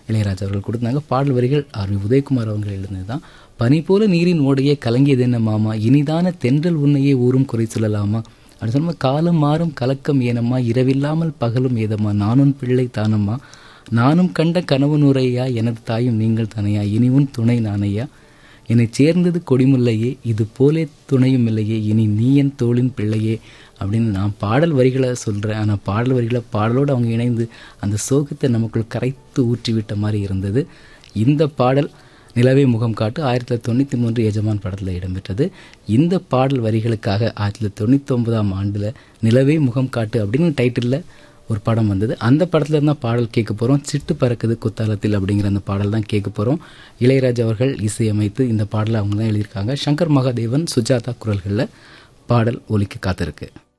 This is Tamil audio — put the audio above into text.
இளையராஜா அவர்கள் கொடுத்தாங்க பாடல் வரிகள் ஆர் வி உதயகுமார் அவர்கள் எழுதினது தான் பனி போல நீரின் ஓடையே கலங்கியது என்ன மாமா இனிதான தென்றல் உன்னையே ஊரும் குறை சொல்லலாமா அப்படி சொல்லும்போது காலம் மாறும் கலக்கம் ஏனம்மா இரவில்லாமல் பகலும் ஏதம்மா நானும் பிள்ளை தானம்மா நானும் கண்ட கனவு நுரையா எனது தாயும் நீங்கள் தானையா இனி உன் துணை நானையா என்னை சேர்ந்தது கொடிமுல்லையே இது போலே துணையும் இல்லையே இனி நீ என் தோளின் பிள்ளையே அப்படின்னு நான் பாடல் வரிகளை சொல்கிறேன் ஆனால் பாடல் வரிகளை பாடலோடு அவங்க இணைந்து அந்த சோகத்தை நமக்குள் கரைத்து ஊற்றிவிட்ட மாதிரி இருந்தது இந்த பாடல் நிலவே முகம் காட்டு ஆயிரத்தி தொள்ளாயிரத்தி தொண்ணூற்றி மூன்று எஜமான் படத்தில் இடம்பெற்றது இந்த பாடல் வரிகளுக்காக ஆயிரத்தி தொள்ளாயிரத்தி தொண்ணூற்றி ஒன்பதாம் ஆண்டில் நிலவே முகம் காட்டு அப்படின்னு டைட்டிலில் ஒரு படம் வந்தது அந்த படத்துல இருந்தால் பாடல் கேட்க போகிறோம் சிட்டு பறக்குது குத்தாலத்தில் அப்படிங்கிற அந்த பாடல் தான் கேட்க போகிறோம் இளையராஜா அவர்கள் இசையமைத்து இந்த பாடலை அவங்க தான் எழுதியிருக்காங்க சங்கர் மகாதேவன் சுஜாதா குரல்களில் பாடல் ஒலிக்க காத்திருக்கு